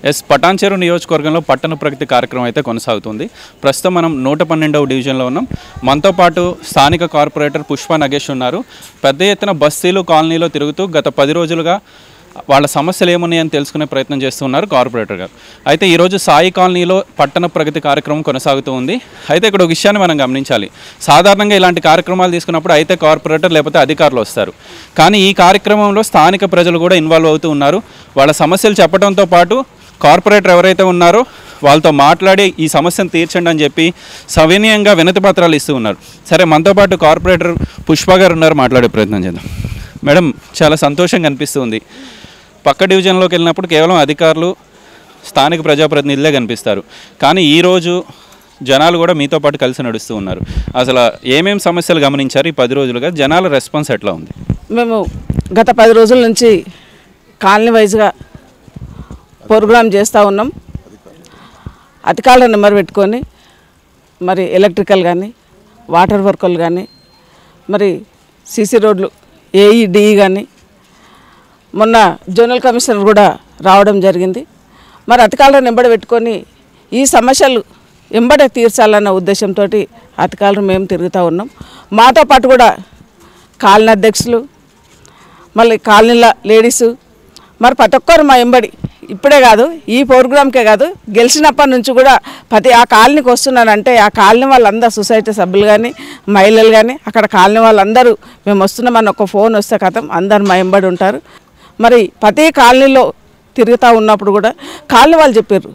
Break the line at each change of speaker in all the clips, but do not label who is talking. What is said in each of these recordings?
Yes Patancheru నియోజకవర్గంలో పట్టణ ప్రగతి కార్యక్రమం అయితే కొనసాగుతుంది ప్రస్తుతం మనం నూట పన్నెండవ డివిజన్లో ఉన్నాం మనతో పాటు స్థానిక కార్పొరేటర్ పుష్ప నగేష్ ఉన్నారు పెద్ద ఎత్తున బస్తీలు కాలనీలో తిరుగుతూ గత పది రోజులుగా వాళ్ళ సమస్యలు ఏమున్నాయని తెలుసుకునే ప్రయత్నం చేస్తున్నారు కార్పొరేటర్ గారు అయితే ఈరోజు సాయి కాలనీలో పట్టణ ప్రగతి కార్యక్రమం కొనసాగుతూ ఉంది అయితే ఇక్కడ ఒక విషయాన్ని మనం గమనించాలి సాధారణంగా ఇలాంటి కార్యక్రమాలు తీసుకున్నప్పుడు అయితే కార్పొరేటర్ లేకపోతే అధికారులు వస్తారు కానీ ఈ కార్యక్రమంలో స్థానిక ప్రజలు కూడా ఇన్వాల్వ్ అవుతూ ఉన్నారు వాళ్ళ సమస్యలు చెప్పడంతో పాటు కార్పొరేటర్ ఎవరైతే ఉన్నారో వాళ్ళతో మాట్లాడి ఈ సమస్యను తీర్చండి అని చెప్పి సవినయంగా వినతి పత్రాలు ఇస్తూ ఉన్నారు సరే మనతో పాటు కార్పొరేటర్ పుష్ప గారు ఉన్నారు మాట్లాడే ప్రయత్నం చేద్దాం మేడం చాలా సంతోషంగా అనిపిస్తుంది పక్క డివిజన్లోకి వెళ్ళినప్పుడు కేవలం అధికారులు స్థానిక ప్రజాప్రతినిధులే కనిపిస్తారు కానీ ఈరోజు జనాలు కూడా మీతో పాటు కలిసి నడుస్తూ ఉన్నారు అసలు ఏమేం సమస్యలు గమనించారు ఈ పది రోజులుగా జనాల రెస్పాన్స్ ఎట్లా ఉంది
మేము గత పది రోజుల నుంచి కాలనీ వైజ్గా ప్రోగ్రామ్ చేస్తూ ఉన్నాం అధికారుల నెంబర్ పెట్టుకొని మరి ఎలక్ట్రికల్ కానీ వాటర్ వర్కర్లు కానీ మరి సీసీ రోడ్లు ఏఈ డిఈ కానీ మొన్న జోనల్ కమిషనర్ కూడా రావడం జరిగింది మరి అధికారులను వెంబడి పెట్టుకొని ఈ సమస్యలు ఎంబడే తీర్చాలన్న ఉద్దేశంతో అధికారులు మేము తిరుగుతూ ఉన్నాం మాతో పాటు కూడా కాలనీ అధ్యక్షులు మళ్ళీ కాలనీల లేడీసు మరి ప్రతి ఒక్కరు మా ఎంబడి ఇప్పుడే కాదు ఈ ప్రోగ్రామ్కే కాదు గెలిచినప్పటి నుంచి కూడా ప్రతి ఆ కాలనీకి వస్తున్నానంటే ఆ కాలనీ వాళ్ళందరూ సొసైటీ సభ్యులు కానీ మహిళలు కానీ అక్కడ కాలనీ వాళ్ళందరూ మేము వస్తున్నామని ఒక ఫోన్ వస్తే కథం అందరు మా ఎంబడి ఉంటారు మరి ప్రతి కాలనీలో తిరుగుతూ ఉన్నప్పుడు కూడా కాలనీ వాళ్ళు చెప్పారు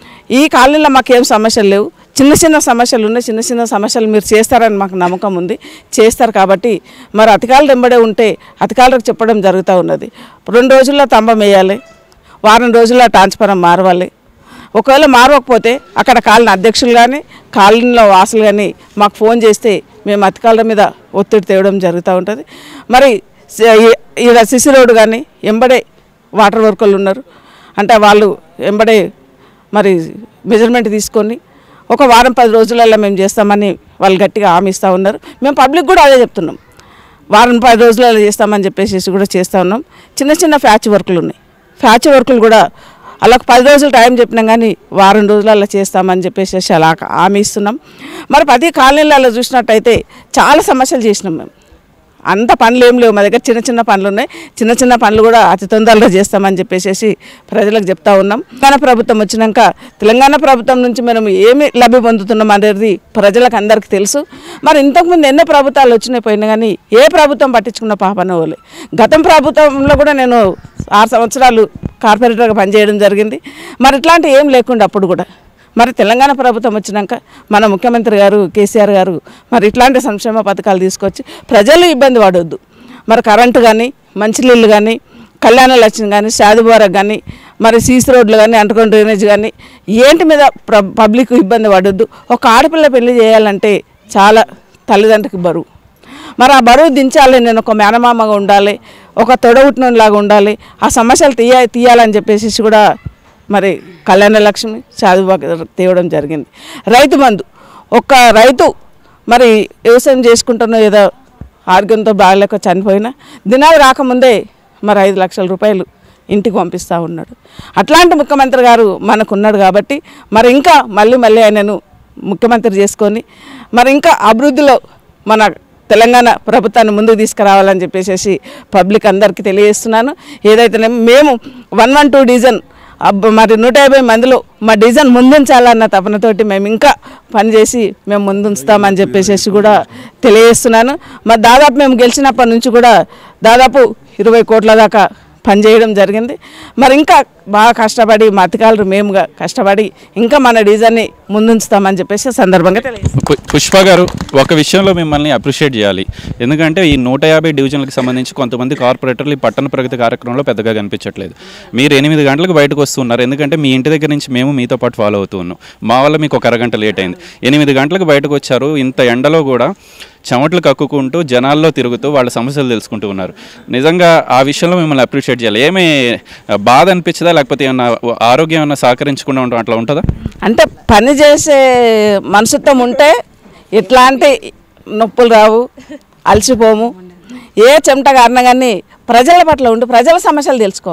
ఈ కాలనీలో మాకేం సమస్యలు లేవు చిన్న చిన్న సమస్యలు ఉన్నాయి చిన్న చిన్న సమస్యలు మీరు చేస్తారని మాకు నమ్మకం ఉంది చేస్తారు కాబట్టి మరి అధికారులు వెంబడే ఉంటే అధికారులకు చెప్పడం జరుగుతూ ఉన్నది రెండు రోజుల్లో తంబం వేయాలి వారం రోజుల్లో ట్రాన్స్ఫరం మారవాలి ఒకవేళ మారవకపోతే అక్కడ కాలనీ అధ్యక్షులు కానీ కాలనీలో వాసులు కానీ మాకు ఫోన్ చేస్తే మేము అధికారుల మీద ఒత్తిడి తేవడం జరుగుతూ ఉంటుంది మరి స- ఈ- ఈడ సిసి రోడ్డు కానీ ఎంబడే వాటర్ వర్కర్లు ఉన్నారు అంటే వాళ్ళు ఎంబడే మరి మెజర్మెంట్ తీసుకొని ఒక వారం పది రోజులలో మేము చేస్తామని వాళ్ళు గట్టిగా హామీ ఇస్తూ ఉన్నారు మేము పబ్లిక్ కూడా అదే చెప్తున్నాం వారం పది రోజులలో చేస్తామని చెప్పేసి కూడా చేస్తూ ఉన్నాం చిన్న చిన్న ఫ్యాచ్ వర్కులు ఉన్నాయి ఫ్యాచ్ వర్కులు కూడా అలా పది రోజులు టైం చెప్పినాం కానీ వారం రోజులలో చేస్తామని చెప్పేసి అలా హామీ ఇస్తున్నాం మరి ప్రతి కాలనీలలో చూసినట్టయితే చాలా సమస్యలు చేసినాం మేము అంత పనులు ఏం లేవు మా దగ్గర చిన్న చిన్న పనులు ఉన్నాయి చిన్న చిన్న పనులు కూడా అతి తొందరలో చేస్తామని చెప్పేసి ప్రజలకు చెప్తా ఉన్నాం తెలంగాణ ప్రభుత్వం వచ్చినాక తెలంగాణ ప్రభుత్వం నుంచి మనం ఏమి లబ్ధి పొందుతున్నాం అనేది ప్రజలకు అందరికీ తెలుసు మరి ఇంతకుముందు ఎన్నో ప్రభుత్వాలు వచ్చినాయి పోయినా కానీ ఏ ప్రభుత్వం పట్టించుకున్న పాపన వాళ్ళే గతం ప్రభుత్వంలో కూడా నేను ఆరు సంవత్సరాలు కార్పొరేటర్గా పనిచేయడం జరిగింది మరి ఇట్లాంటి ఏం లేకుండా అప్పుడు కూడా మరి తెలంగాణ ప్రభుత్వం వచ్చినాక మన ముఖ్యమంత్రి గారు కేసీఆర్ గారు మరి ఇట్లాంటి సంక్షేమ పథకాలు తీసుకొచ్చి ప్రజలు ఇబ్బంది పడొద్దు మరి కరెంటు కానీ మంచినీళ్ళు కానీ కళ్యాణ లక్ష్మి కానీ షాదుబారకు కానీ మరి సీసీ రోడ్లు కానీ అంటుకొని డ్రైనేజ్ కానీ ఏంటి మీద ప్ర పబ్లిక్ ఇబ్బంది పడొద్దు ఒక ఆడపిల్ల పెళ్లి చేయాలంటే చాలా తల్లిదండ్రులకి బరువు మరి ఆ బరువు దించాలి నేను ఒక మేనమామగా ఉండాలి ఒక తొడగుట్టినలాగా ఉండాలి ఆ సమస్యలు తీయ తీయాలని చెప్పేసి కూడా మరి కళ్యాణ లక్ష్మి చదువు తేవడం జరిగింది రైతు బంధు ఒక్క రైతు మరి వ్యవసాయం చేసుకుంటున్న ఏదో ఆరోగ్యంతో బాగలేక చనిపోయినా దినాలు రాకముందే మరి ఐదు లక్షల రూపాయలు ఇంటికి పంపిస్తూ ఉన్నాడు అట్లాంటి ముఖ్యమంత్రి గారు మనకు ఉన్నాడు కాబట్టి మరి ఇంకా మళ్ళీ మళ్ళీ ఆయనను ముఖ్యమంత్రి చేసుకొని మరి ఇంకా అభివృద్ధిలో మన తెలంగాణ ప్రభుత్వాన్ని ముందుకు తీసుకురావాలని చెప్పేసి పబ్లిక్ అందరికీ తెలియజేస్తున్నాను ఏదైతే మేము వన్ వన్ టూ డివిజన్ అబ్బ మరి నూట యాభై మందిలో మా డివిజన్ ముందుంచాలన్న తపనతోటి మేము ఇంకా పనిచేసి మేము ముందుంచుతామని చెప్పేసి కూడా తెలియజేస్తున్నాను మరి దాదాపు మేము గెలిచినప్పటి నుంచి కూడా దాదాపు ఇరవై కోట్ల దాకా పనిచేయడం జరిగింది మరి ఇంకా బాగా కష్టపడి మా అధికారులు మేముగా కష్టపడి ఇంకా మన డివిజన్ని ముందుంచుతామని చెప్పేసి సందర్భంగా తెలియజేస్తాం
పు- పుష్ప గారు ఒక విషయంలో మిమ్మల్ని అప్రిషియేట్ చేయాలి ఎందుకంటే ఈ నూట యాభై డివిజన్లకు సంబంధించి కొంతమంది కార్పొరేటర్లు ఈ పట్టణ ప్రగతి కార్యక్రమంలో పెద్దగా కనిపించట్లేదు మీరు ఎనిమిది గంటలకు బయటకు వస్తున్నారు ఎందుకంటే మీ ఇంటి దగ్గర నుంచి మేము మీతో పాటు ఫాలో అవుతూ ఉన్నాం మా వల్ల మీకు ఒక అరగంట లేట్ అయింది ఎనిమిది గంటలకు బయటకు వచ్చారు ఇంత ఎండలో కూడా చెమటలు కక్కుకుంటూ జనాల్లో తిరుగుతూ వాళ్ళ సమస్యలు తెలుసుకుంటూ ఉన్నారు నిజంగా ఆ విషయంలో మిమ్మల్ని అప్రిషియేట్ చేయాలి ఏమి బాధ అనిపించదా లేకపోతే ఏమన్నా ఆరోగ్యం ఏమన్నా సహకరించకుండా ఉండడం అట్లా ఉంటుందా
అంటే పని చేసే మనసుత్వం ఉంటే ఎట్లాంటి నొప్పులు రావు అలసిపోము ఏ చెమట కారణం కానీ ప్రజల పట్ల ఉండి ప్రజల సమస్యలు తెలుసుకోవాలి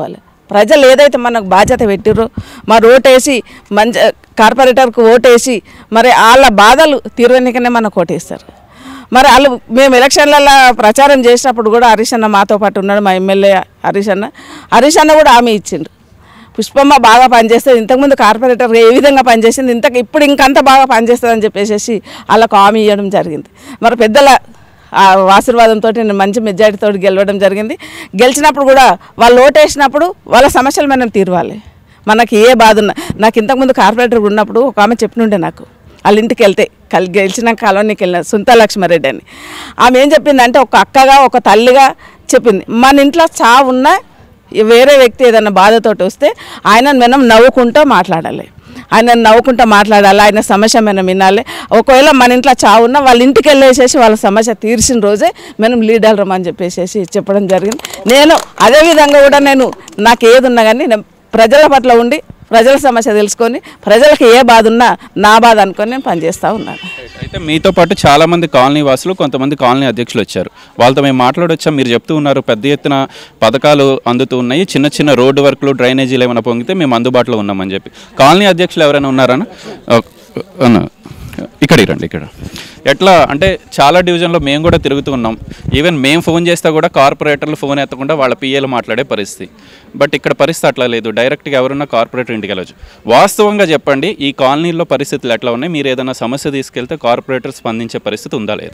ప్రజలు ఏదైతే మనకు బాధ్యత పెట్టిర్రో మరి ఓటేసి మంచి కార్పొరేటర్కు ఓటేసి మరి వాళ్ళ బాధలు తీరనికనే మనకు ఓటేస్తారు మరి వాళ్ళు మేము ఎలక్షన్లలో ప్రచారం చేసినప్పుడు కూడా హరీష్ అన్న మాతో పాటు ఉన్నాడు మా ఎమ్మెల్యే హరీష్ అన్న హరీష్ అన్న కూడా హామీ ఇచ్చిండు పుష్పమ్మ బాగా పనిచేస్తుంది ఇంతకుముందు కార్పొరేటర్ ఏ విధంగా పనిచేసింది ఇంత ఇప్పుడు ఇంకంత బాగా పనిచేస్తుంది అని చెప్పేసి వాళ్ళకు హామీ ఇవ్వడం జరిగింది మరి పెద్దల ఆ ఆశీర్వాదంతో నేను మంచి మెజారిటీతో గెలవడం జరిగింది గెలిచినప్పుడు కూడా వాళ్ళు ఓటేసినప్పుడు వాళ్ళ సమస్యలు మనం తీరవాలి మనకి ఏ బాధ ఉన్నా నాకు ఇంతకుముందు కార్పొరేటర్ ఉన్నప్పుడు ఒక ఆమె చెప్పినుండే నాకు వాళ్ళ ఇంటికి వెళ్తే కల్ గెలిచినాక కాలనీకి వెళ్ళిన సుంతా లక్ష్మారెడ్డి అని ఆమె ఏం చెప్పిందంటే ఒక అక్కగా ఒక తల్లిగా చెప్పింది మన ఇంట్లో చావు ఉన్నా వేరే వ్యక్తి ఏదైనా బాధతోటి వస్తే ఆయనను మనం నవ్వుకుంటూ మాట్లాడాలి ఆయన నవ్వుకుంటూ మాట్లాడాలి ఆయన సమస్య మనం వినాలి ఒకవేళ మన ఇంట్లో చావున్నా వాళ్ళ ఇంటికి వెళ్ళేసేసి వాళ్ళ సమస్య తీర్చిన రోజే మనం లీడర్ అని చెప్పేసి చెప్పడం జరిగింది నేను అదేవిధంగా కూడా నేను నాకు ఏది ఉన్నా కానీ నేను ప్రజల పట్ల ఉండి ప్రజల సమస్య తెలుసుకొని ప్రజలకు ఏ బాధ ఉన్నా నా బాధ అనుకొని నేను పనిచేస్తూ ఉన్నాను
అయితే మీతో పాటు చాలా మంది కాలనీ వాసులు కొంతమంది కాలనీ అధ్యక్షులు వచ్చారు వాళ్ళతో మేము మాట్లాడొచ్చా మీరు చెప్తూ ఉన్నారు పెద్ద ఎత్తున పథకాలు అందుతూ ఉన్నాయి చిన్న చిన్న రోడ్డు వర్క్లు డ్రైనేజీలు ఏమైనా పొంగితే మేము అందుబాటులో ఉన్నామని చెప్పి కాలనీ అధ్యక్షులు ఎవరైనా ఉన్నారన్న ఓ, అన్న ఇక్కడికి రండి ఇక్కడ ఎట్లా అంటే చాలా డివిజన్లో మేము కూడా తిరుగుతూ ఉన్నాం ఈవెన్ మేము ఫోన్ చేస్తే కూడా కార్పొరేటర్లు ఫోన్ ఎత్తకుండా వాళ్ళ పిఏలు మాట్లాడే పరిస్థితి బట్ ఇక్కడ పరిస్థితి అట్లా లేదు డైరెక్ట్గా ఎవరున్నా కార్పొరేటర్ ఇంటికి వెళ్ళచ్చు వాస్తవంగా చెప్పండి ఈ కాలనీలో పరిస్థితులు ఎట్లా ఉన్నాయి మీరు ఏదైనా సమస్య తీసుకెళ్తే కార్పొరేటర్ స్పందించే పరిస్థితి ఉందా లేదు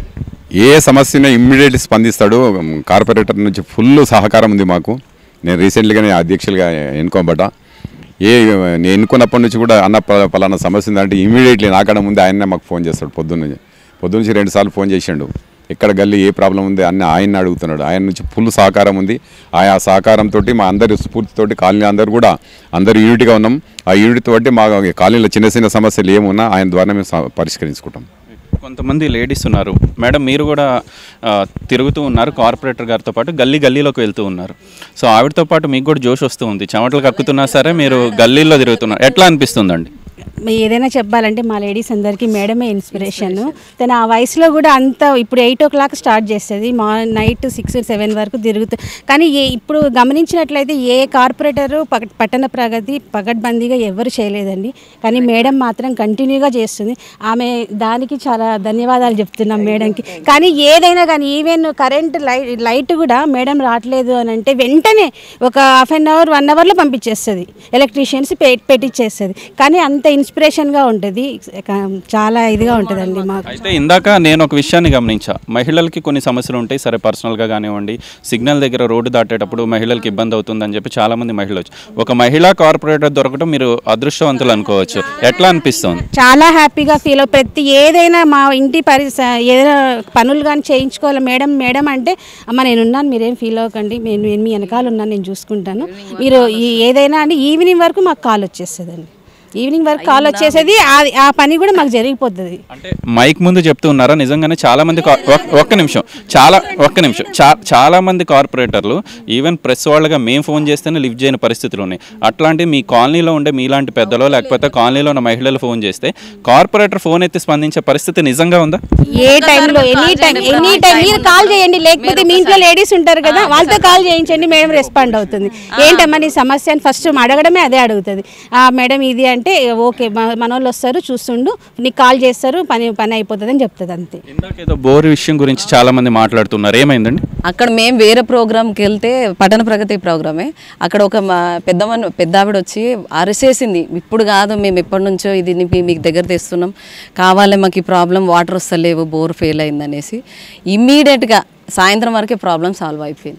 ఏ సమస్యను ఇమ్మీడియట్లీ స్పందిస్తాడు కార్పొరేటర్ నుంచి ఫుల్ సహకారం ఉంది మాకు నేను రీసెంట్లీగానే అధ్యక్షులుగా ఎన్నుకోబడ్డా ఏ నేను ఎన్నుకున్నప్పటి నుంచి కూడా అన్న ప- పలానా సమస్య ఉందంటే ఇమీడియట్లీ నాకన్నా ముందే ఆయన్నే మాకు ఫోన్ చేస్తాడు పొద్దున్న పొద్దున్న నుంచి రెండు సార్లు ఫోన్ చేసిండు ఎక్కడ గల్లీ ఏ ప్రాబ్లం ఉంది అన్ని ఆయన అడుగుతున్నాడు ఆయన నుంచి ఫుల్ సహకారం ఉంది ఆయా సహకారంతో మా అందరి స్ఫూర్తితోటి కాలనీ అందరూ కూడా అందరూ యూనిట్గా ఉన్నాం ఆ యూనిట్ తోటి మా కాలనీలో చిన్న చిన్న సమస్యలు ఏమున్నా ఆయన ద్వారా మేము స- పరిష్కరించుకుంటాం
కొంతమంది లేడీస్ ఉన్నారు మేడం మీరు కూడా ఆ, తిరుగుతూ ఉన్నారు కార్పొరేటర్ గారితో పాటు గల్లీ గల్లీలోకి వెళ్తూ ఉన్నారు సో ఆవిడతో పాటు మీకు కూడా జోష్ వస్తూ ఉంది చెమటలు కక్కుతున్నా సరే మీరు గల్లీలో తిరుగుతున్నారు ఎట్లా అనిపిస్తుందండి
ఏదైనా చెప్పాలంటే మా లేడీస్ అందరికీ మేడమే ఇన్స్పిరేషన్ తను ఆ వయసులో కూడా అంత ఇప్పుడు ఎయిట్ ఓ క్లాక్ స్టార్ట్ చేస్తుంది మా నైట్ సిక్స్ సెవెన్ వరకు తిరుగుతూ కానీ ఏ ఇప్పుడు గమనించినట్లయితే ఏ కార్పొరేటరు పగ- పట్టణ ప్రగతి పగడ్బందీగా ఎవరు చేయలేదండి కానీ మేడం మాత్రం కంటిన్యూగా చేస్తుంది ఆమె దానికి చాలా ధన్యవాదాలు చెప్తున్నాం మేడంకి కానీ ఏదైనా కానీ ఈవెన్ కరెంట్ లైట్ లైట్ కూడా మేడం రావట్లేదు అని అంటే వెంటనే ఒక హాఫ్ అన్ అవర్ వన్ అవర్లో పంపించేస్తుంది ఎలక్ట్రీషియన్స్ పె పెట్టించేస్తుంది కానీ అంత ఇన్స్పిరేషన్గా ఉంటుంది క- చాలా ఇదిగా ఉంటుందండి మాకు
అయితే ఇందాక నేను ఒక విషయాన్ని గమనించా మహిళలకి కొన్ని సమస్యలు ఉంటాయి సరే పర్సనల్గా కానివ్వండి సిగ్నల్ దగ్గర రోడ్డు దాటేటప్పుడు మహిళలకు ఇబ్బంది అవుతుందని చెప్పి చాలా మంది మహిళలు వచ్చి ఒక మహిళా కార్పొరేటర్ దొరకడం మీరు అదృష్టవంతులు అనుకోవచ్చు ఎట్లా అనిపిస్తుంది
చాలా హ్యాపీగా ఫీల్ అవ్వ ప్రతి ఏదైనా మా ఇంటి పరిస ఏదైనా పనులు కానీ చేయించుకోవాలి మేడం మేడం అంటే అమ్మ నేను ఉన్నాను మీరేం ఫీల్ అవ్వకండి నేను నేను మీ వెనకాల ఉన్నాను నేను చూసుకుంటాను మీరు ఈ ఏదైనా అంటే ఈవినింగ్ వరకు మాకు కాల్ వచ్చేస్తుందండి ఈవినింగ్ వరకు కాల్ వచ్చేసేది ఆ- ఆ పని కూడా మాకు జరిగిపోతుంది
అంటే మైక్ ముందు చెప్తూ ఉన్నారా నిజంగానే చాలా మంది కా- ఒక్- ఒక్క నిమిషం చాలా ఒక్క నిమిషం చా చాలా మంది కార్పొరేటర్లు ఈవెన్ ప్రెస్ వాళ్ళగా మేము ఫోన్ చేస్తేనే లిఫ్ట్ చేయని పరిస్థితులు ఉన్నాయి అట్లాంటి మీ కాలనీలో ఉండే మీలాంటి పెద్దలో లేకపోతే కాలనీలో ఉన్న మహిళలు ఫోన్ చేస్తే కార్పొరేటర్ ఫోన్ ఎత్తి స్పందించే పరిస్థితి నిజంగా ఉందా
ఏ టైంలో ఎనీ టైం ఎనీ టైం మీరు కాల్ చేయండి లేకపోతే మీ ఇంట్లో లేడీస్ ఉంటారు కదా వాళ్ళతో కాల్ చేయించండి మేడం రెస్పాండ్ అవుతుంది ఏంటమ్మా నీ సమస్య అని ఫస్ట్ అడగడమే అదే అడుగుతుంది ఆ మేడం ఇది అంటే ఓకే మ- మన వాళ్ళు వస్తారు చూస్తుండు నీకు కాల్ చేస్తారు పని పని అయిపోతుంది అని చెప్తుంది అంతే
ఇందాక ఏదో బోర్ విషయం గురించి చాలా మంది మాట్లాడుతున్నారు ఏమైందండి
అక్కడ మేము వేరే ప్రోగ్రామ్కి వెళ్తే పట్టణ ప్రగతి ప్రోగ్రామే అక్కడ ఒక మా పెద్దమన్ పెద్ద ఆవిడ వచ్చి అరిసేసింది ఇప్పుడు కాదు మేము ఎప్పటి నుంచో ఇది ని- మీకు దగ్గర తెస్తున్నాం కావాలి మాకు ఈ ప్రాబ్లం వాటర్ వస్తలేవు బోర్ ఫెయిల్ అయిందనేసి ఇమ్మీడియట్గా సాయంత్రం వరకే ప్రాబ్లం సాల్వ్ అయిపోయింది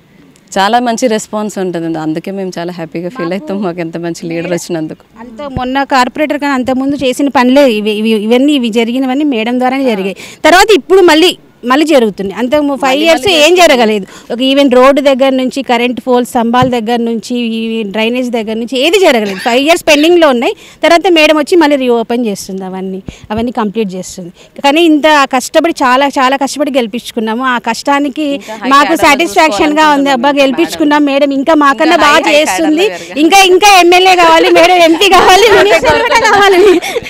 చాలా మంచి రెస్పాన్స్ ఉంటుంది అందుకే మేము చాలా హ్యాపీగా ఫీల్ అవుతాం మాకు ఎంత మంచి లీడర్ వచ్చినందుకు
అంత మొన్న కార్పొరేటర్ కానీ అంతకుముందు చేసిన పనులే ఇవి ఇవి- ఇవన్నీ ఇవి జరిగినవన్నీ మేడం ద్వారానే జరిగాయి తర్వాత ఇప్పుడు మళ్ళీ మళ్ళీ జరుగుతుంది అంత ఫైవ్ ఇయర్స్ ఏం జరగలేదు ఒక ఈవెన్ రోడ్డు దగ్గర నుంచి కరెంట్ పోల్స్ స్తంభాల దగ్గర నుంచి ఈ డ్రైనేజ్ దగ్గర నుంచి ఏది జరగలేదు ఫైవ్ ఇయర్స్ పెండింగ్లో ఉన్నాయి తర్వాత మేడం వచ్చి మళ్ళీ రీఓపెన్ చేస్తుంది అవన్నీ అవన్నీ కంప్లీట్ చేస్తుంది కానీ ఇంత కష్టపడి చాలా చాలా కష్టపడి గెలిపించుకున్నాము ఆ కష్టానికి మాకు సాటిస్ఫాక్షన్గా ఉంది అబ్బా గెలిపించుకున్నాం మేడం ఇంకా మాకన్నా బాగా చేస్తుంది ఇంకా ఇంకా ఎమ్మెల్యే కావాలి మేడం ఎంపీ కావాలి మినిస్టర్ కూడా కావాలి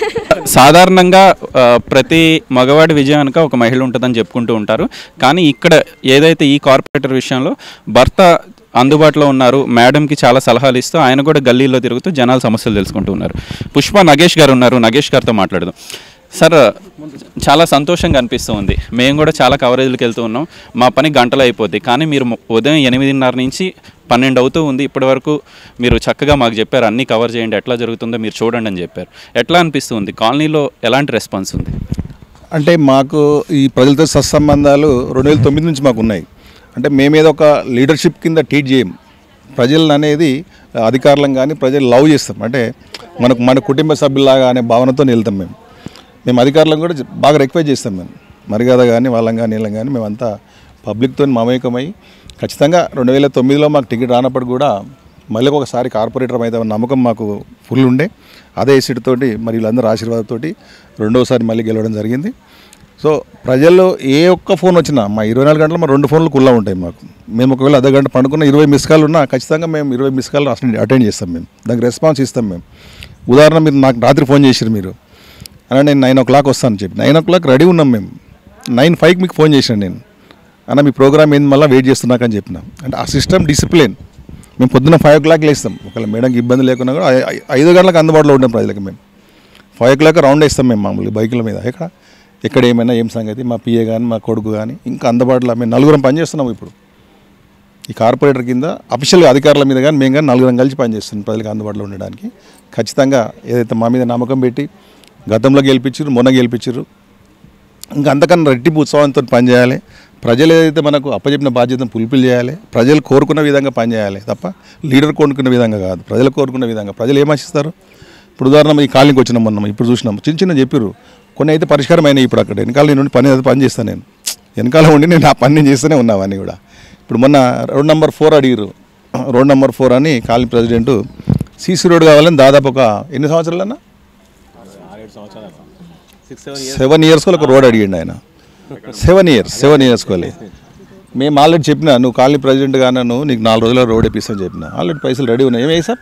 సాధారణంగా ఆ, ప్రతి మగవాడి విజయం వెనుక ఒక మహిళ ఉంటుందని చెప్పుకుంటూ ఉంటారు కానీ ఇక్కడ ఏదైతే ఈ కార్పొరేటర్ విషయంలో భర్త అందుబాటులో ఉన్నారు మేడంకి చాలా సలహాలు ఇస్తూ ఆయన కూడా గల్లీలో తిరుగుతూ జనాల సమస్యలు తెలుసుకుంటూ ఉన్నారు పుష్ప నగేష్ గారు ఉన్నారు నగేష్ గారితో మాట్లాడదాం సార్ చాలా సంతోషంగా అనిపిస్తుంది మేము కూడా చాలా కవరేజ్లకు వెళ్తూ ఉన్నాం మా పని గంటలు అయిపోద్ది కానీ మీరు మొ- ఉదయం ఎనిమిదిన్నర నుంచి పన్నెండు అవుతూ ఉంది ఇప్పటి వరకు మీరు చక్కగా మాకు చెప్పారు అన్నీ కవర్ చేయండి ఎట్లా జరుగుతుందో మీరు చూడండి అని చెప్పారు ఎట్లా అనిపిస్తుంది కాలనీలో ఎలాంటి రెస్పాన్స్ ఉంది
అంటే మాకు ఈ ప్రజలతో సత్సంబంధాలు రెండు వేల తొమ్మిది నుంచి మాకు ఉన్నాయి అంటే మేమేదో ఒక లీడర్షిప్ కింద ట్రీట్ చేయం ప్రజలను అనేది అధికారులను కానీ ప్రజలు లవ్ చేస్తాం అంటే మనకు మన కుటుంబ సభ్యులాగా అనే భావనతో వెళ్తాం మేము మేము అధికారులను కూడా బాగా రిక్వెస్ట్ చేస్తాం మేము మర్యాద కానీ వాళ్ళం కానీ వీళ్ళం కానీ మేమంతా పబ్లిక్తో మమేకమై ఖచ్చితంగా రెండు వేల తొమ్మిదిలో మాకు టికెట్ రానప్పుడు కూడా మళ్ళీ ఒకసారి కార్పొరేటర్ అయితే నమ్మకం మాకు ఫుల్ ఉండే అదే సీట్ తోటి మరి వీళ్ళందరూ ఆశీర్వాదంతోటి రెండోసారి మళ్ళీ గెలవడం జరిగింది సో ప్రజల్లో ఏ ఒక్క ఫోన్ వచ్చినా మా ఇరవై నాలుగు గంటలు మా రెండు ఫోన్లు కుల్లా ఉంటాయి మాకు మేము ఒకవేళ అర్ధ గంట పండుకున్న ఇరవై మిస్ కాల్ ఉన్నా ఖచ్చితంగా మేము ఇరవై మిస్ కాల్ అటెండ్ చేస్తాం మేము దానికి రెస్పాన్స్ ఇస్తాం మేము ఉదాహరణ మీరు నాకు రాత్రి ఫోన్ చేసారు మీరు అన్న నేను నైన్ ఓ క్లాక్ వస్తాను చెప్పి నైన్ ఓ క్లాక్ రెడీ ఉన్నాం మేము నైన్ ఫైవ్కి మీకు ఫోన్ చేశాను నేను అన్న మీ ప్రోగ్రామ్ ఏంది మళ్ళీ వెయిట్ చేస్తున్నాకని చెప్పిన అంటే ఆ సిస్టమ్ డిసిప్లిన్ మేము పొద్దున్న ఫైవ్ ఓ క్లాక్ లేస్తాం ఒకవేళ మేడంకి ఇబ్బంది లేకున్నా కూడా ఐ- ఐ- ఐదు గంటలకు అందుబాటులో ఉంటాం ప్రజలకి మేము ఫైవ్ ఓ క్లాక్ రౌండ్ వేస్తాం మేము మామూలుగా బైకుల మీద ఎక్కడ ఎక్కడ ఏమైనా ఏం సంగతి మా పిఏ కానీ మా కొడుకు కానీ ఇంకా అందుబాటులో మేము నలుగురం పనిచేస్తున్నాం ఇప్పుడు ఈ కార్పొరేటర్ కింద అఫీషియల్గా అధికారుల మీద కానీ మేము కానీ నలుగురం కలిసి పనిచేస్తున్నాం ప్రజలకు అందుబాటులో ఉండడానికి ఖచ్చితంగా ఏదైతే మా మీద నమ్మకం పెట్టి గతంలో గెలిపించారు మొన్న గెలిపించారు ఇంకా అంతకన్నా రెట్టింపు ఉత్సవంతో పనిచేయాలి ప్రజలు ఏదైతే మనకు అప్పచెప్పిన బాధ్యతను పులిపిల్ చేయాలి ప్రజలు కోరుకున్న విధంగా పనిచేయాలి తప్ప లీడర్ కోరుకున్న విధంగా కాదు ప్రజలు కోరుకున్న విధంగా ప్రజలు ఏం ఆశిస్తారు ఇప్పుడు ఉదాహరణ ఈ కాలనీకి వచ్చినాం మొన్న ఇప్పుడు చూసినాం చిన్న చిన్న చెప్పారు కొన్ని అయితే పరిష్కారం అయినాయి ఇప్పుడు అక్కడ వెనకాల నేను ఉండి పని అయితే పని చేస్తాను నేను వెనకాల ఉండి నేను ఆ పని నేను చేస్తూనే ఉన్నావు అన్నీ కూడా ఇప్పుడు మొన్న రోడ్ నెంబర్ ఫోర్ అడిగారు రోడ్ నెంబర్ ఫోర్ అని కాలనీ ప్రెసిడెంట్ సీసీ రోడ్ కావాలని దాదాపు ఒక ఎన్ని సంవత్సరాలన్నా సెవెన్ ఇయర్స్కి ఒక రోడ్ అడిగిండు ఆయన సెవెన్ ఇయర్స్ సెవెన్ ఇయర్స్కోలే మేము ఆల్రెడీ చెప్పిన నువ్వు కాలనీ ప్రెసిడెంట్ గానే నువ్వు నీకు నాలుగు రోజుల్లో రోడ్ వేపిస్తాను చెప్పిన ఆల్రెడీ పైసలు రెడీ ఉన్నాయి ఏమయ్యి సార్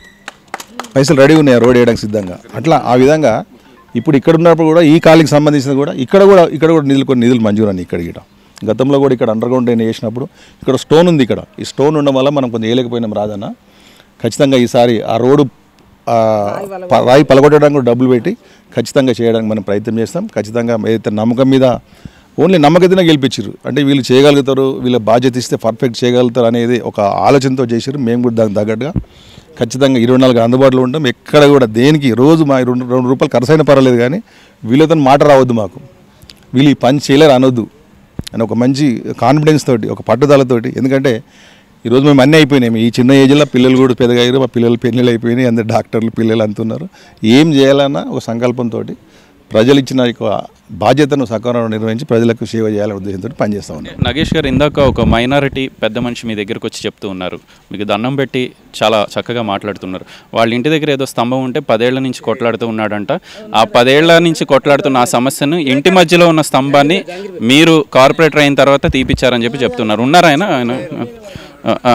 పైసలు రెడీ ఉన్నాయి రోడ్ వేయడానికి సిద్ధంగా అట్లా ఆ విధంగా ఇప్పుడు ఇక్కడ ఉన్నప్పుడు కూడా ఈ కాలనీకి సంబంధించినది కూడా ఇక్కడ కూడా ఇక్కడ కూడా నిధులు కొన్ని నిధులు మంజూరని ఇక్కడ గిట గతంలో కూడా ఇక్కడ అండర్ గ్రౌండ్ డ్రైన్ వేసినప్పుడు ఇక్కడ స్టోన్ ఉంది ఇక్కడ ఈ స్టోన్ ఉండడం వల్ల మనం కొంచెం వేయలేకపోయినాం రాదన్న ఖచ్చితంగా ఈసారి ఆ రోడ్డు ఆ, ప- రాయి పలగొట్టడానికి కూడా డబ్బులు పెట్టి ఖచ్చితంగా చేయడానికి మనం ప్రయత్నం చేస్తాం ఖచ్చితంగా ఏదైతే నమ్మకం మీద ఓన్లీ నమ్మకతనే గెలిపించారు అంటే వీళ్ళు చేయగలుగుతారు వీళ్ళ బాధ్యత ఇస్తే పర్ఫెక్ట్ చేయగలుగుతారు అనేది ఒక ఆలోచనతో చేశారు మేము కూడా దానికి తగ్గట్టుగా ఖచ్చితంగా ఇరవై నాలుగు అందుబాటులో ఉంటాం ఎక్కడ కూడా దేనికి రోజు మా రెండు రెండు రూపాయలు ఖర్చు అయినా పర్వాలేదు కానీ వీళ్ళతో మాట రావద్దు మాకు వీళ్ళు ఈ పని చేయలేరు అనొద్దు అని ఒక మంచి కాన్ఫిడెన్స్ తోటి ఒక పట్టుదలతోటి ఎందుకంటే ఈరోజు మేము అన్నీ అయిపోయినాయి ఈ చిన్న ఏజ్లో పిల్లలు కూడా పెద్దగా అయ్యారు మా పిల్లలు పెళ్ళిళ్ళు అయిపోయినాయి అందరు డాక్టర్లు పిల్లలు అంటున్నారు ఏం చేయాలన్నా ఒక సంకల్పంతో ప్రజలు ఇచ్చిన ఒక బాధ్యతను సకాలంలో నిర్వహించి ప్రజలకు సేవ చేయాలనే ఉద్దేశంతో పనిచేస్తా ఉన్నాం
నగేష్ గారు ఇందాక ఒక మైనారిటీ పెద్ద మనిషి మీ దగ్గరకు వచ్చి చెప్తూ ఉన్నారు మీకు దండం పెట్టి చాలా చక్కగా మాట్లాడుతున్నారు వాళ్ళ ఇంటి దగ్గర ఏదో స్తంభం ఉంటే పదేళ్ల నుంచి కొట్లాడుతూ ఉన్నాడంట ఆ పదేళ్ల నుంచి కొట్లాడుతున్న ఆ సమస్యను ఇంటి మధ్యలో ఉన్న స్తంభాన్ని మీరు కార్పొరేటర్ అయిన తర్వాత తీపిచ్చారని చెప్పి చెప్తున్నారు ఉన్నారా ఆయన ఆయన ఆ, ఆ.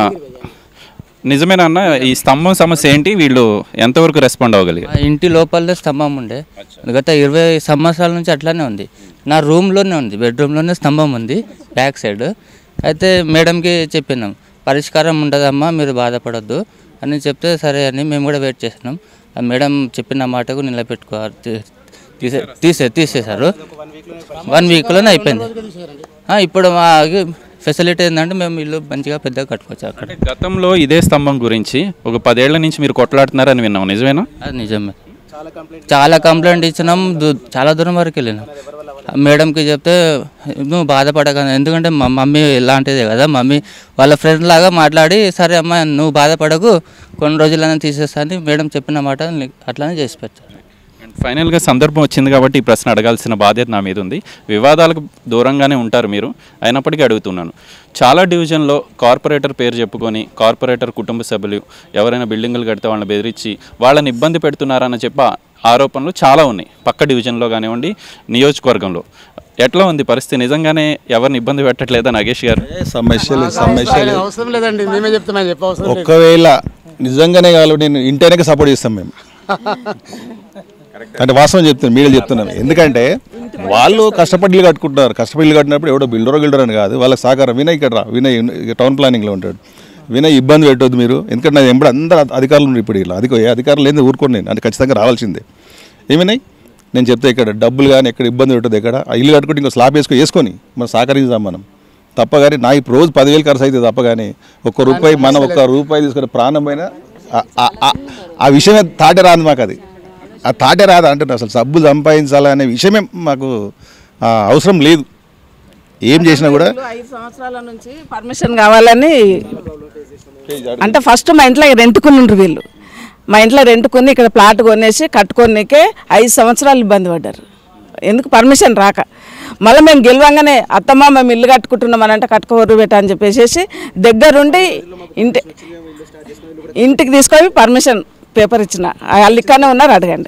నిజమేనా అన్న ఈ స్తంభం సమస్య ఏంటి వీళ్ళు ఎంతవరకు రెస్పాండ్ అవ్వగలిగారు
మా ఇంటి లోపలనే స్తంభం ఉండే గత ఇరవై సంవత్సరాల నుంచి అట్లానే ఉంది నా రూమ్లోనే ఉంది బెడ్రూమ్లోనే స్తంభం ఉంది బ్యాక్ సైడ్ అయితే మేడంకి చెప్పినాం పరిష్కారం ఉండదమ్మా మీరు బాధపడొద్దు అని చెప్తే సరే అని మేము కూడా వెయిట్ చేసినాం ఆ మేడం చెప్పిన మాటకు నిలబెట్టుకో తీ- తీసే తీసే తీసేశారు వన్ వీక్లోనే అయిపోయింది ఆ, ఇప్పుడు మా ఫెసిలిటీ ఏంటంటే మేము ఇల్లు మంచిగా పెద్దగా కట్టుకోవచ్చు అక్కడ
అంటే గతంలో ఇదే స్తంభం గురించి ఒక పదేళ్ల నుంచి మీరు కొట్లాడుతున్నారని విన్నాం నిజమేనా
అది నిజమే చాలా కంప్లైంట్ ఇచ్చినాం దు- చాలా దూరం వరకు వెళ్ళినాం మేడంకి చెప్తే నువ్వు బాధపడక ఎందుకంటే మా మమ్మీ ఇలాంటిదే కదా మమ్మీ వాళ్ళ ఫ్రెండ్ లాగా మాట్లాడి సరే అమ్మ నువ్వు బాధపడకు కొన్ని రోజులైనా తీసేస్తా అని మేడం చెప్పిన మాట ని- అట్లానే చేసి పెట్టారు
అండ్ ఫైనల్గా సందర్భం వచ్చింది కాబట్టి ఈ ప్రశ్న అడగాల్సిన బాధ్యత నా మీద ఉంది వివాదాలకు దూరంగానే ఉంటారు మీరు అయినప్పటికీ అడుగుతున్నాను చాలా డివిజన్లో కార్పొరేటర్ పేరు చెప్పుకొని కార్పొరేటర్ కుటుంబ సభ్యులు ఎవరైనా బిల్డింగులు కడితే వాళ్ళని బెదిరించి వాళ్ళని ఇబ్బంది పెడుతున్నారని చెప్పి ఆరోపణలు చాలా ఉన్నాయి పక్క డివిజన్లో కానివ్వండి నియోజకవర్గంలో ఎట్లా ఉంది పరిస్థితి నిజంగానే ఎవరిని ఇబ్బంది పెట్టట్లేదా నాగేష్ గారు
ఏ సమస్యలు సమస్యలు
అవసరం లేదండి మేమే చెప్తామని చెప్పి అవసరం లేదు.
ఒక్కవేళ నిజంగానే కాదు నేను ఇంటైనాక సపోర్ట్ చేస్తాం మేము అంటే వాస్తవం చెప్తున్నాను మీరు చెప్తున్నాను ఎందుకంటే వాళ్ళు కష్టపడి ఇల్లు కట్టుకుంటున్నారు కష్టపడి ఇల్లు కట్టినప్పుడు ఎవడో బిల్డరో గిల్డర్ అని కాదు వాళ్ళకి సహకారం వినయ్ ఇక్కడ రా వినయ్ టౌన్ ప్లానింగ్లో ఉంటాడు వినయ్ ఇబ్బంది పెట్టొద్దు మీరు ఎందుకంటే నాకు ఎంబడి అందరు అధికారులు ఉన్నారు ఇప్పుడు ఇలా అధిక ఏ అధికారులు ఏంది ఊరుకోండి నేను అంటే ఖచ్చితంగా రావాల్సిందే ఏమినాయి నేను చెప్తే ఇక్కడ డబ్బులు కానీ ఎక్కడ ఇబ్బంది పెట్టదు ఎక్కడ ఆ ఇల్లు కట్టుకుంటే ఇంకో స్లాబ్ వేసుకొని వేసుకొని మనం సహకరిద్దాం మనం తప్ప కానీ నా ఇప్పుడు రోజు పదివేలు ఖర్చు అవుతుంది తప్ప కానీ ఒక్క రూపాయి మనం ఒక్క రూపాయి తీసుకుని ప్రాణం పైన ఆ- ఆ- ఆ- ఆ విషయమే తాటే రాదు మాకు అది ఆ తాటే రాదు అంటున్నా అసలు సబ్బు సంపాదించాలనే విషయమే మాకు ఆ, అవసరం లేదు ఏం చేసినా కూడా
ఐదు సంవత్సరాల నుంచి పర్మిషన్ కావాలని అంటే ఫస్ట్ మా ఇంట్లో రెంట్కుని వీళ్ళు మా ఇంట్లో రెంట్కుని ఇక్కడ ప్లాట్ కొనేసి కట్టుకోనికే ఐదు సంవత్సరాలు ఇబ్బంది పడ్డారు ఎందుకు పర్మిషన్ రాక మళ్ళీ మేము గెలవంగానే అత్తమ్మ మేము ఇల్లు కట్టుకుంటున్నాం అని అంటే కట్టుకోరు బెట అని చెప్పేసి దగ్గరుండి ఇంటి ఇంటికి తీసుకొని పర్మిషన్ పేపర్ ఇచ్చిన వాళ్ళు ఇక్కడనే ఉన్నారు అడగండి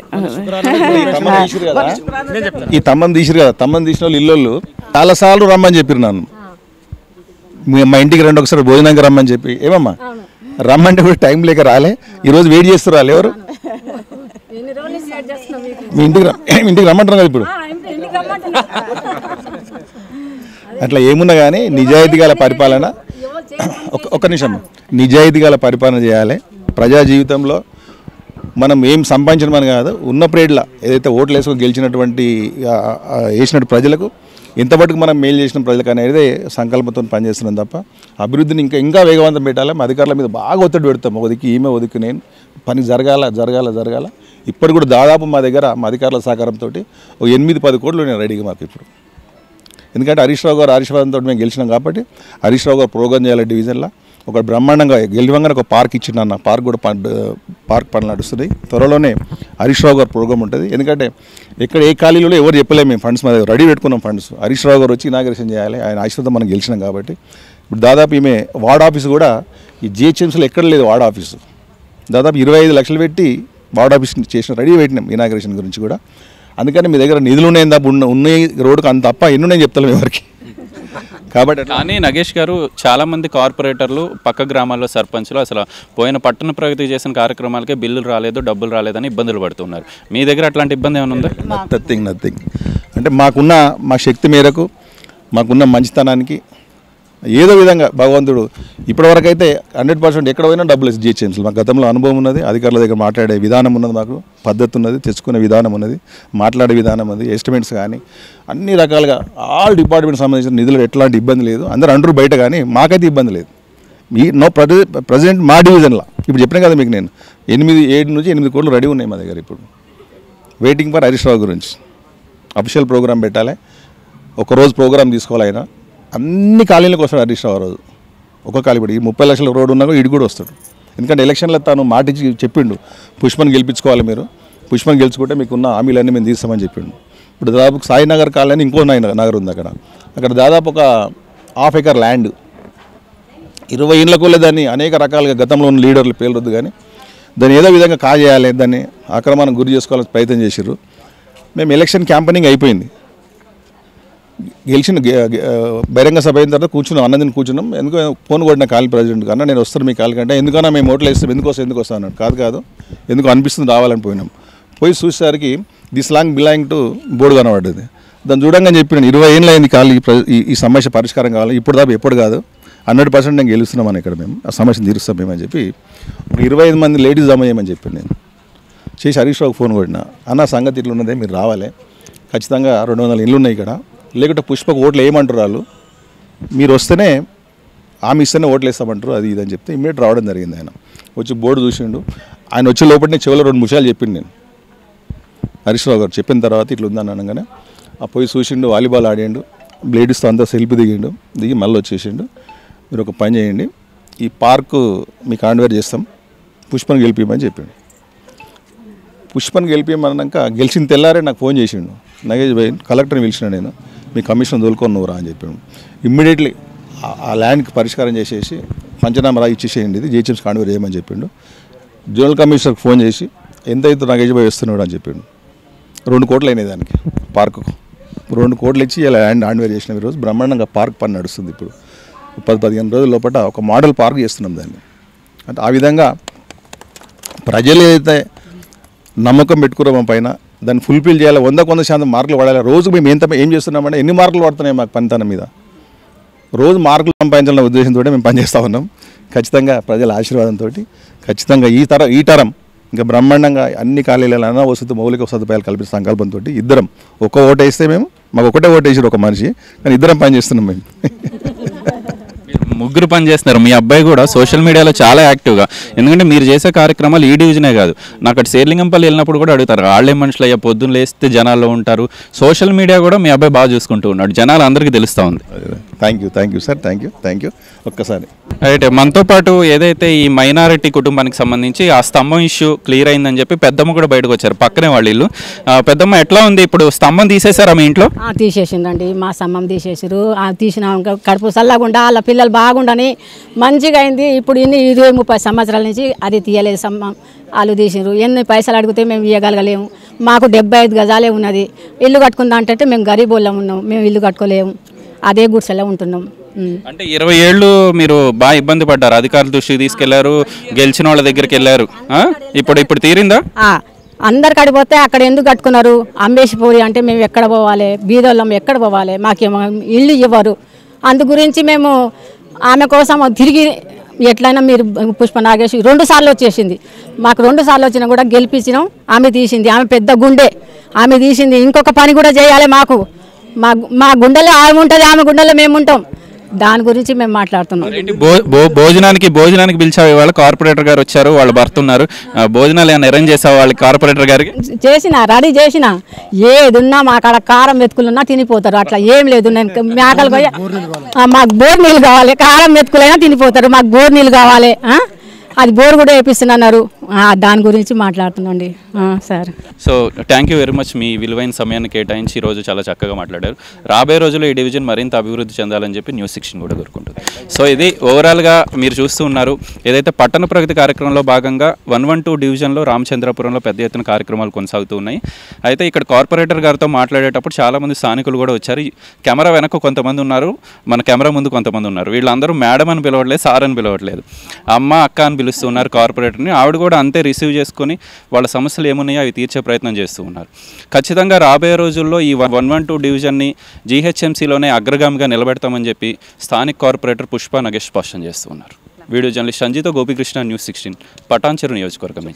ఈ తమ్మం తీసిరు కదా తమ్మం తీసిన వాళ్ళు ఇల్లు చాలా సార్లు రమ్మని చెప్పిరు నన్ను మీ- మా ఇంటికి రెండు ఒకసారి భోజనానికి రమ్మని చెప్పి ఏమమ్మా రమ్మంటే కూడా టైం లేక రాలే ఈరోజు వెయిట్ చేస్తారు వాళ్ళు ఎవరు మీ ఇంటికి ర- మీ ఇంటికి రమ్మంటున్నారు కదా ఇప్పుడు అట్లా ఏమున్నా కానీ నిజాయితీ గల పరిపాలన ఒక ఒక్క నిమిషం నిజాయితీ గల పరిపాలన చేయాలి ప్రజా జీవితంలో మనం ఏం సంపాదించడం కాదు ఉన్న ప్రేడ్ల ఏదైతే ఓట్లు వేసుకొని గెలిచినటువంటి ఆ, ఆ, వేసినట్టు ప్రజలకు ఎంతవరకు మనం మేలు చేసిన ప్రజలకు అనేది సంకల్పంతో పనిచేస్తున్నాం తప్ప అభివృద్ధిని ఇంకా ఇంకా వేగవంతం పెట్టాలి మా అధికారుల మీద బాగా ఒత్తిడి పెడతాం ఒదికి ఈమె ఒదికి నేను పని జరగాల జరగాల జరగాల ఇప్పుడు కూడా దాదాపు మా దగ్గర మా అధికారుల సహకారంతో ఒక ఎనిమిది పది కోట్లు నేను రెడీగా మాకు ఇప్పుడు ఎందుకంటే హరీష్ రావు గారు ఆశీర్వాదంతో మేము గెలిచినాం కాబట్టి హరీష్ రావు గారు ప్రోగ్రామ్ చేయాలి డివిజన్లో ఒక బ్రహ్మాండంగా గెలివంగానే ఒక పార్క్ ఇచ్చిండు అన్న పార్క్ కూడా పన్- పార్క్ పనులు నడుస్తున్నాయి త్వరలోనే హరీష్ రావు గారు ప్రోగ్రామ్ ఉంటుంది ఎందుకంటే ఎక్కడ ఏ ఖాళీలో ఎవరు చెప్పలేము మేము ఫండ్స్ మీద రెడీ పెట్టుకున్నాం ఫండ్స్ హరీష్ రావు గారు వచ్చి ఇనాగ్రేషన్ చేయాలి ఆయన ఆశీర్వాదం మనం గెలిచినాం కాబట్టి ఇప్పుడు దాదాపు ఈమె వార్డ్ ఆఫీస్ కూడా ఈ జిహెచ్ఎంసీలో ఎక్కడ లేదు వార్డ్ ఆఫీసు దాదాపు ఇరవై ఐదు లక్షలు పెట్టి వార్డ్ ఆఫీస్ చేసిన రెడీ పెట్టినాం ఇనాగ్రేషన్ గురించి కూడా అందుకని మీ దగ్గర నిధులు ఉన్నాయని తప్ప ఉన్న ఉన్నాయి రోడ్డుకు అంత తప్ప ఎన్ని ఉన్నాయని చెప్తాను ఎవరికి కాబట్టి అట్లా
కానీ నగేష్ గారు చాలా మంది కార్పొరేటర్లు పక్క గ్రామాల్లో సర్పంచ్లు అసలు పోయిన పట్టణ ప్రగతి చేసిన కార్యక్రమాలకే బిల్లులు రాలేదు డబ్బులు రాలేదని ఇబ్బందులు పడుతున్నారు మీ దగ్గర అట్లాంటి ఇబ్బంది ఏమైనా ఉందా
నథింగ్ నథింగ్ అంటే మాకున్న మా శక్తి మేరకు మాకున్న మంచితనానికి ఏదో విధంగా భగవంతుడు ఇప్పటివరకు అయితే హండ్రెడ్ పర్సెంట్ ఎక్కడ పోయినా డబ్బులు వేసి జిహెచ్ఎంసీ మాకు గతంలో అనుభవం ఉన్నది అధికారుల దగ్గర మాట్లాడే విధానం ఉన్నది మాకు పద్ధతి ఉన్నది తెచ్చుకునే విధానం ఉన్నది మాట్లాడే విధానం ఉంది ఎస్టిమేట్స్ కానీ అన్ని రకాలుగా ఆల్ డిపార్ట్మెంట్ సంబంధించిన నిధులు ఎట్లాంటి ఇబ్బంది లేదు అందరూ అంటారు బయట కానీ మాకైతే ఇబ్బంది లేదు ఈ నో ప్రజెంట్ మా డివిజన్లో ఇప్పుడు చెప్పిన కదా మీకు నేను ఎనిమిది ఏడు నుంచి ఎనిమిది కోట్లు రెడీ ఉన్నాయి మా దగ్గర ఇప్పుడు వెయిటింగ్ ఫర్ హరీష్ రావు గురించి అఫీషియల్ ప్రోగ్రామ్ పెట్టాలి ఒక రోజు ప్రోగ్రామ్ తీసుకోవాలి ఆయన అన్ని కాలనీలకు వస్తాడు హరీష్ రావు ఆ రోజు ఒక ఖాళీ ఇప్పుడు ఈ ముప్పై లక్షల రోడ్డు ఉన్నా కూడా ఇటు కూడా వస్తాడు ఎందుకంటే ఎలక్షన్లో తాను మాట ఇచ్చి చెప్పిండు పుష్పని గెలిపించుకోవాలి మీరు పుష్పని గెలుచుకుంటే మీకున్న హామీలన్నీ మేము తీస్తామని చెప్పిండు ఇప్పుడు దాదాపు సాయినగర్ కాలనీ ఇంకో నగర్ నగర్ ఉంది అక్కడ అక్కడ దాదాపు ఒక హాఫ్ ఎకర్ ల్యాండ్ ఇరవై ఇండ్లకు దాన్ని అనేక రకాలుగా గతంలో ఉన్న లీడర్లు పేర్లొద్దు కానీ దాన్ని ఏదో విధంగా కాజేయాలి దాన్ని ఆక్రమణకు గురి చేసుకోవాలని ప్రయత్నం చేశారు మేము ఎలక్షన్ క్యాంపెనింగ్ అయిపోయింది గెలిచిన గె- గె- బహిరంగ సభ అయిన తర్వాత కూర్చున్నాం అన్నదిని కూర్చున్నాం ఎందుకో ఫోన్ కొట్టిన కాల్ ప్రెసిడెంట్ కన్నా నేను వస్తాను మీ కాల్ కంటే ఎందుకన్నా మేము ఓట్లు వేస్తాం ఎందుకు వస్తాం ఎందుకు వస్తాను అన్నాడు కాదు కాదు ఎందుకు అనిపిస్తుంది రావాలని పోయినాం పోయి చూసేసరికి this land belong to board కనబడ్డది దాన్ని చూడంగా చెప్పినాను ఇరవై ఏళ్ళు అయింది కాదు ఈ ప్ర- ఈ- ఈ సమస్య పరిష్కారం కావాలి ఇప్పుడు దాకా ఎప్పుడు కాదు హండ్రెడ్ పర్సెంట్ నేను గెలుస్తున్నామని ఇక్కడ మేము ఆ సమస్యను తీరుస్తాం మేమని చెప్పి ఒక ఇరవై ఐదు మంది లేడీస్ జమ చేయమని చెప్పాను నేను చేసి హరీష్ రావుకి ఫోన్ కొట్టిన అన్న సంగతి ఇట్లా ఉన్నదే మీరు రావాలి ఖచ్చితంగా రెండు వందల ఇళ్ళు ఉన్నాయి ఇక్కడ లేకుంటే పుష్పకు ఓట్లు వేయమంటారు వాళ్ళు మీరు వస్తేనే ఆమె ఇస్తేనే ఓట్లు వేస్తామంటారు అది ఇది అని చెప్తే ఇమ్మీడియట్ రావడం జరిగింది ఆయన వచ్చి బోర్డు చూసిండు ఆయన వచ్చే లోపలనే చెవులో రెండు ముషాలు చెప్పిండు నేను హరీష్ రావు గారు చెప్పిన తర్వాత ఇట్లా ఉందని అనగానే ఆ పోయి చూసిండు వాలీబాల్ ఆడిండు బ్లేడ్స్తో అంతా సెల్ఫీ దిగిండు దిగి మళ్ళీ వచ్చేసిండు మీరు ఒక పని చేయండి ఈ పార్కు మీకు హ్యాండ్వేర్ చేస్తాం పుష్పను గెలిపిమని చెప్పిండు పుష్పని గెలిపిమన్నాక గెలిచిన తెల్లారే నాకు ఫోన్ చేసిండు నగేష్ భాయ్ కలెక్టర్ని పిలిచిన నేను మీ కమిషన్ తోలుకొని నువ్వురా అని చెప్పాడు ఇమ్మీడియట్లీ ఆ ల్యాండ్కి పరిష్కారం చేసేసి పంచనామా రా ఇచ్చేసేయండి ఇది జిహెచ్ఎంసీ కాన్వేర్ చేయమని చెప్పిండు జనరల్ కమిషనర్కి ఫోన్ చేసి ఎంత అయితే నగేష్ భాయ్ వస్తున్నాడు అని చెప్పిండు రెండు కోట్లు అయినాయి దానికి పార్కుకు రెండు కోట్లు ఇచ్చి ఇలా ల్యాండ్ హ్యాండ్వేర్ చేసిన ఈరోజు బ్రహ్మాండంగా పార్క్ పని నడుస్తుంది ఇప్పుడు పది పదిహేను రోజుల లోపల ఒక మోడల్ పార్క్ చేస్తున్నాం దాన్ని అంటే ఆ విధంగా ప్రజలు ఏదైతే నమ్మకం పెట్టుకున్నాం మా పైన దాన్ని ఫుల్ఫిల్ చేయాలి వంద కొంద శాతం మార్కులు పడాలి రోజు మేము ఎంత ఏం చేస్తున్నామంటే ఎన్ని మార్కులు పడుతున్నాయి మాకు పనితనం మీద రోజు మార్కులు సంపాదించాలన్న ఉద్దేశంతో మేము పనిచేస్తూ ఉన్నాం ఖచ్చితంగా ప్రజల ఆశీర్వాదంతో ఖచ్చితంగా ఈ తరం ఈ తరం ఇంకా బ్రహ్మాండంగా అన్ని కాలేజీలలో అన్న వసతి మౌలిక సదుపాయాలు కల్పించే సంకల్పంతో ఇద్దరం ఒక్క ఓటు వేస్తే మేము మాకు ఒకటే ఓటు వేసారు ఒక మనిషి కానీ ఇద్దరం పని చేస్తున్నాం మేము
ముగ్గురు పని చేస్తున్నారు మీ అబ్బాయి కూడా సోషల్ మీడియాలో చాలా యాక్టివ్గా ఎందుకంటే మీరు చేసే కార్యక్రమాలు ఈ డివిజనే కాదు నాకు అటు శేర్లింగంపల్లి వెళ్ళినప్పుడు కూడా అడుగుతారు వాళ్ళే మనుషులు అయ్యా పొద్దున్న లేస్తే జనాల్లో ఉంటారు సోషల్ మీడియా కూడా మీ అబ్బాయి బాగా చూసుకుంటూ ఉన్నాడు జనాలు అందరికీ తెలుస్తూ ఉంది
thank you thank you sir thank you thank you ఒక్కసారి
రైట్ మనతో పాటు ఏదైతే ఈ మైనారిటీ కుటుంబానికి సంబంధించి ఆ స్తంభం ఇష్యూ క్లియర్ అయిందని చెప్పి పెద్దమ్మ కూడా బయటకు వచ్చారు పక్కనే వాళ్ళ ఇల్లు ఆ, పెద్దమ్మ ఎట్లా ఉంది ఇప్పుడు స్తంభం తీసేశారా మీ ఇంట్లో
ఆ, తీసేసిండండి మా సమ్మం తీసేసారు ఆ తీసిన ఇంకా కడుపు చల్లకుండా వాళ్ళ పిల్లలు బాగుండని మంచిగా అయింది ఇప్పుడు ఇన్ని ఇరవై ముప్పై సంవత్సరాల నుంచి అది తీయలేదు సమ్మం వాళ్ళు తీసిరు ఎన్ని పైసలు అడిగితే మేము ఇవ్వగలగలేము మాకు డెబ్బై ఐదు గజాలే ఉన్నది ఇల్లు కట్టుకుందా అంటే మేము గరీబ్ వాళ్ళం ఉన్నాం మేము ఇల్లు కట్టుకోలేము అదే గుడిసెలో ఉంటున్నాం ఉమ్.
అంటే ఇరవై ఏళ్ళు మీరు బాగా ఇబ్బంది పడ్డారు అధికారుల దృష్టికి తీసుకెళ్లారు గెలిచిన వాళ్ళ దగ్గరికి వెళ్ళారు ఆ? ఇప్పుడు ఇప్పుడు తీరిందా
ఆ, అందరు కడిపోతే అక్కడ ఎందుకు కట్టుకున్నారు అమ్మేసిపోయి అంటే మేము ఎక్కడ పోవాలి బీదోళ్ళం ఎక్కడ పోవాలి మాకేమో ఇల్లు ఇవ్వరు అందు గురించి మేము ఆమె కోసం తిరిగి ఎట్లయినా మీరు పుష్ప నాగేష్ రెండు సార్లు వచ్చేసింది మాకు రెండు సార్లు వచ్చినా కూడా గెలిపించినాం ఆమె తీసింది ఆమె పెద్ద గుండె ఆమె తీసింది ఇంకొక పని కూడా చేయాలి మాకు మా మా గుండెలో ఆమె ఉంటుంది ఆమె గుండెలో మేము ఉంటాం దాని గురించి మేము మాట్లాడుతున్నాం
ఏంటి భో- భో- భోజనానికి భోజనానికి పిలిచావు ఇవాళ కార్పొరేటర్ గారు వచ్చారు వాళ్ళు భర్త ఉన్నారు ఆ, భోజనాలు ఏమైనా అరేంజ్ చేసావు వాళ్ళకి కార్పొరేటర్ గారికి
చేసిన రెడీ చేసిన ఏది ఉన్నా మా కాడ కారం మెతుకులున్నా తినిపోతారు అట్లా ఏం లేదు నేను మేకలు పోయి ఆ, మాకు బోర్ నీళ్ళు కావాలి కారం మెతుకులైనా తినిపోతారు మాకు బోర్ నీళ్ళు కావాలి ఆ? అది బోర్ కూడా వేపిస్తున్నారు ఆ, దాని గురించి మాట్లాడుతున్నాండి ఆ, sir
so thank you very much మీ విలువైన సమయాన్ని కేటాయించి ఈ రోజు చాలా చక్కగా మాట్లాడారు రాబోయే రోజుల్లో ఈ డివిజన్ మరింత అభివృద్ధి చెందాలని చెప్పి న్యూస్ సిక్స్టీన్ కూడా కోరుకుంటుంది సో ఇది ఓవరాల్గా మీరు చూస్తూ ఉన్నారు ఏదైతే పట్టణ ప్రగతి కార్యక్రమంలో భాగంగా వన్ వన్ టూ డివిజన్లో రామచంద్రపురంలో పెద్ద ఎత్తున కార్యక్రమాలు కొనసాగుతూ ఉన్నాయి అయితే ఇక్కడ కార్పొరేటర్ గారితో మాట్లాడేటప్పుడు చాలామంది స్థానికులు కూడా వచ్చారు ఈ కెమెరా వెనక కొంతమంది ఉన్నారు మన కెమెరా ముందు కొంతమంది ఉన్నారు వీళ్ళందరూ మేడం అని పిలవట్లేదు సార్ అని పిలవట్లేదు అమ్మ అక్క అని పిలుస్తూ ఉన్నారు కార్పొరేటర్ని ఆవిడ కూడా అంతే రిసీవ్ చేసుకొని వాళ్ళ సమస్యలు ఏమున్నాయో అవి తీర్చే ప్రయత్నం చేస్తూ ఉన్నారు ఖచ్చితంగా రాబోయే రోజుల్లో ఈ వన్ వన్ టూ డివిజన్ని జీహెచ్ఎంసీలోనే అగ్రగామిగా నిలబెడతామని చెప్పి స్థానిక కార్పొరేటర్ పుష్ప నగేష్ స్పష్టం చేస్తూ ఉన్నారు video journalist Sanjeetha Gopikrishna news sixteen Patancheru నియోజకవర్గం